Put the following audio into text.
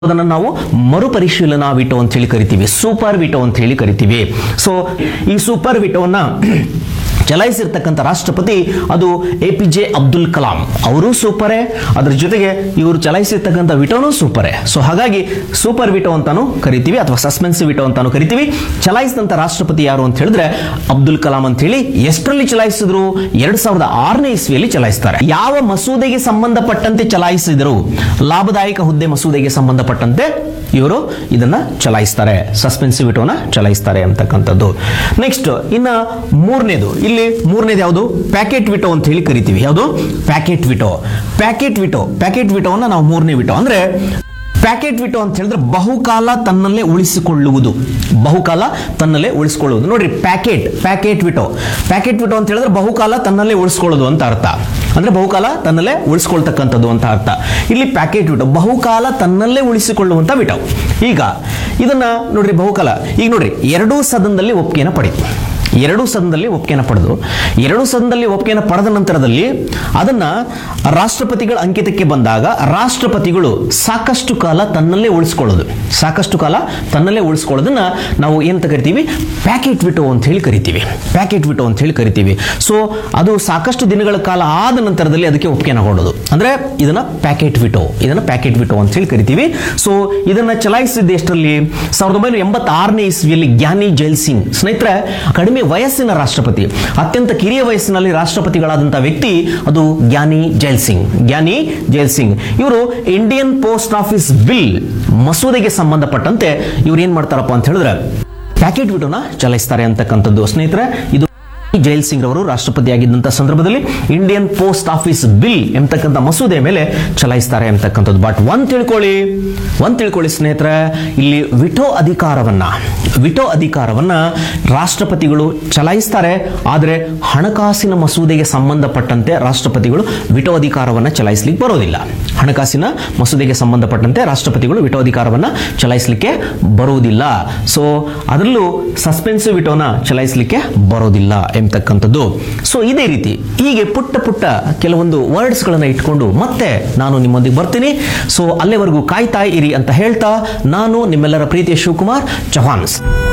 ಅದನ್ನು ನಾವು ಮರುಪರಿಶೀಲನಾ ವಿಟೋ ಅಂತ ಹೇಳಿ ಕರಿತೀವಿ ಸೂಪರ್ ವಿಟೋ ಅಂತ ಹೇಳಿ ಕರಿತೀವಿ ಸೊ ಈ ಸೂಪರ್ ವಿಟೋವನ್ನ ಚಲಾಯಿಸಿರ್ತಕ್ಕಂಥ ರಾಷ್ಟ್ರಪತಿ ಅದು A P J Abdul Kalam ಅವರು ಸೂಪರೇ ಅದ್ರ ಜೊತೆಗೆ ಇವರು ಚಲಾಯಿಸಿರ್ತಕ್ಕಂಥ ವಿಟೋನು ಸೂಪರೇ ಸೊ ಹಾಗಾಗಿ ಸೂಪರ್ ವಿಟೋ ಅಂತಾನು ಕರಿತೀವಿ ಅಥವಾ ಸಸ್ಪೆನ್ಸಿವ್ ವಿಟೋ ಅಂತಾನು ಕರಿತೀವಿ ಚಲಾಯಿಸಿದಂಥ ರಾಷ್ಟ್ರಪತಿ ಯಾರು ಅಂತ ಹೇಳಿದ್ರೆ ಅಬ್ದುಲ್ ಕಲಾಂ ಅಂತ ಹೇಳಿ ಎಷ್ಟರಲ್ಲಿ ಚಲಾಯಿಸಿದ್ರು ಎರಡ್ ಸಾವಿರದ ಆರನೇ ಇಸ್ವಿಯಲ್ಲಿ ಚಲಾಯಿಸ್ತಾರೆ ಯಾವ ಮಸೂದೆಗೆ ಸಂಬಂಧಪಟ್ಟಂತೆ ಚಲಾಯಿಸಿದರು ಲಾಭದಾಯಕ ಹುದ್ದೆ ಮಸೂದೆಗೆ ಸಂಬಂಧಪಟ್ಟಂತೆ ಇವರು ಇದನ್ನ ಚಲಾಯಿಸ್ತಾರೆ ಸಸ್ಪೆನ್ಸಿವ್ ವಿಟೋನ ಚಲಾಯಿಸ್ತಾರೆ ಅಂತಕ್ಕಂಥದ್ದು ನೆಕ್ಸ್ಟ್ ಇನ್ನ ಮೂರನೇದು ಇಲ್ಲಿ ಮೂರನೇದು ಯಾವುದು ಪ್ಯಾಕೆಟ್ ವಿಟೋ ಅಂತ ಹೇಳಿ ಕರಿತೀವಿ ಯಾವುದು pocket veto pocket veto pocket ವಿಟೋವನ್ನ ನಾವು ಮೂರನೇ ವಿಟೋ ಅಂದ್ರೆ ಪ್ಯಾಕೆಟ್ ವಿಟೋ ಅಂತ ಹೇಳಿದ್ರೆ ಬಹುಕಾಲ ತನ್ನಲ್ಲೇ ಉಳಿಸಿಕೊಳ್ಳುವುದು ಬಹುಕಾಲ ತನ್ನಲ್ಲೇ ಉಳಿಸಿಕೊಳ್ಳುವುದು ನೋಡ್ರಿ pocket pocket veto pocket veto ಅಂತ ಹೇಳಿದ್ರೆ ಬಹುಕಾಲ ತನ್ನಲ್ಲೇ ಉಳಿಸ್ಕೊಳ್ಳೋದು ಅಂತ ಅರ್ಥ ಅಂದ್ರೆ ಬಹುಕಾಲ ತನ್ನಲ್ಲೇ ಉಳಿಸ್ಕೊಳ್ತಕ್ಕಂಥದ್ದು ಅಂತ ಅರ್ಥ ಇಲ್ಲಿ ಪ್ಯಾಕೆಟ್ ವಿಟೋ ಬಹುಕಾಲ ತನ್ನಲ್ಲೇ ಉಳಿಸಿಕೊಳ್ಳುವಂತ ವಿಟೋ ಈಗ ಇದನ್ನ ನೋಡ್ರಿ ಬಹುಕಾಲ ಈಗ ನೋಡ್ರಿ ಎರಡೂ ಸದನದಲ್ಲಿ ಒಪ್ಪಿಗೆನ ಪಡೀತು ಎರಡೂ ಸದನದಲ್ಲಿ ಒಪ್ಪಿಗೆನ ಪಡೆದು ಎರಡೂ ಸದನದಲ್ಲಿ ಒಪ್ಪಿಗೆನ ಪಡೆದ ನಂತರದಲ್ಲಿ ಅದನ್ನ ರಾಷ್ಟ್ರಪತಿಗಳ ಅಂಕಿತಕ್ಕೆ ಬಂದಾಗ ರಾಷ್ಟ್ರಪತಿಗಳು ಸಾಕಷ್ಟು ಕಾಲ ತನ್ನಲ್ಲೇ ಉಳಿಸ್ಕೊಳ್ಳೋದು ಸಾಕಷ್ಟು ಕಾಲ ತನ್ನಲ್ಲೇ ಉಳಿಸ್ಕೊಳ್ಳೋದನ್ನ ನಾವು ಏನಂತ ಕರಿತೀವಿ ಪ್ಯಾಕೆಟ್ ವಿಟೋ ಅಂತ ಹೇಳಿ ಕರಿತೀವಿ ಪ್ಯಾಕೆಟ್ ವಿಟೋ ಅಂತ ಹೇಳಿ ಕರಿತೀವಿ ಸೊ ಅದು ಸಾಕಷ್ಟು ದಿನಗಳ ಕಾಲ ಆದ ನಂತರದಲ್ಲಿ ಅದಕ್ಕೆ ಒಪ್ಪಿಗೆನ ಕೊಡೋದು ಅಂದ್ರೆ ಇದನ್ನ ಪ್ಯಾಕೆಟ್ ವಿಟೋ ಇದನ್ನ ಪ್ಯಾಕೆಟ್ ವಿಟೋ ಅಂತ ಹೇಳಿ ಕರಿತೀವಿ ಸೊ ಇದನ್ನ ಚಲಾಯಿಸಿದ ಎಷ್ಟರಲ್ಲಿ ಸಾವಿರದ ಒಂಬೈನೂರ ಎಂಬತ್ತಾರನೇ ಇಸ್ವಿಯಲ್ಲಿ ಜ್ಞಾನಿ ಜೈಲ್ ಸಿಂಗ್ ಸ್ನೇಹಿತರೆ ಕಡಿಮೆ ವಯಸ್ಸಿನ ರಾಷ್ಟ್ರಪತಿ ಅತ್ಯಂತ ಕಿರಿಯ ವಯಸ್ಸಿನಲ್ಲಿ ರಾಷ್ಟ್ರಪತಿಗಳಾದಂತಹ ವ್ಯಕ್ತಿ ಅದು ಜ್ಞಾನಿ ಜೈಲ್ ಸಿಂಗ್ ಜ್ಞಾನಿ ಜೈಲ್ ಸಿಂಗ್ ಇವರು ಇಂಡಿಯನ್ ಪೋಸ್ಟ್ ಆಫೀಸ್ ಬಿಲ್ ಮಸೂದೆಗೆ ಸಂಬಂಧಪಟ್ಟಂತೆ ಇವ್ರು ಏನ್ ಮಾಡ್ತಾರಪ್ಪ ಅಂತ ಹೇಳಿದ್ರೆ ಪ್ಯಾಕೆಟ್ ವಿಟೋನ ಚಲಾಯಿಸ್ತಾರೆ ಅಂತಕ್ಕಂಥದ್ದು ಸ್ನೇಹಿತರೆ ಇದು ಜೈಲ್ ಸಿಂಗ್ ಅವರು ರಾಷ್ಟ್ರಪತಿಯಾಗಿದ್ದಂಥ ಸಂದರ್ಭದಲ್ಲಿ ಇಂಡಿಯನ್ ಪೋಸ್ಟ್ ಆಫೀಸ್ ಬಿಲ್ ಎಂಬತಕ್ಕಂಥ ಮಸೂದೆ ಮೇಲೆ ಚಲಾಯಿಸ್ತಾರೆ ಎಂಬತಕ್ಕಂಥದ್ದು ಬಟ್ ಒಂದ್ ತಿಳ್ಕೊಳ್ಳಿ ಒಂದ್ ತಿಳ್ಕೊಳ್ಳಿ ಸ್ನೇಹಿತರೆ ಇಲ್ಲಿ ವಿಟೋ ಅಧಿಕಾರವನ್ನ ವಿಟೋ ಅಧಿಕಾರವನ್ನ ರಾಷ್ಟ್ರಪತಿಗಳು ಚಲಾಯಿಸ್ತಾರೆ ಆದರೆ ಹಣಕಾಸಿನ ಮಸೂದೆಗೆ ಸಂಬಂಧಪಟ್ಟಂತೆ ರಾಷ್ಟ್ರಪತಿಗಳು ವಿಟೋ ಅಧಿಕಾರವನ್ನ ಚಲಾಯಿಸ್ಲಿಕ್ಕೆ ಬರೋದಿಲ್ಲ ಹಣಕಾಸಿನ ಮಸೂದೆಗೆ ಸಂಬಂಧಪಟ್ಟಂತೆ ರಾಷ್ಟ್ರಪತಿಗಳು ವಿಟೋ ಅಧಿಕಾರವನ್ನ ಚಲಾಯಿಸಲಿಕ್ಕೆ ಬರುವುದಿಲ್ಲ ಸೊ ಅದರಲ್ಲೂ ಸಸ್ಪೆನ್ಸಿವ್ ವಿಟೋನ ಚಲಾಯಿಸಲಿಕ್ಕೆ ಬರೋದಿಲ್ಲ ಎಂಬತಕ್ಕಂಥದ್ದು ಸೊ ಇದೇ ರೀತಿ ಹೀಗೆ ಪುಟ್ಟ ಪುಟ್ಟ ಕೆಲವೊಂದು ವರ್ಡ್ಸ್ಗಳನ್ನು ಇಟ್ಕೊಂಡು ಮತ್ತೆ ನಾನು ನಿಮ್ಮೊಂದಿಗೆ ಬರ್ತೀನಿ ಸೊ ಅಲ್ಲಿವರೆಗೂ ಕಾಯ್ತಾ ಇರಿ ಅಂತ ಹೇಳ್ತಾ ನಾನು ನಿಮ್ಮೆಲ್ಲರ ಪ್ರೀತಿಯ ಶಿವಕುಮಾರ್ ಚೌಹಾನ್ಸ್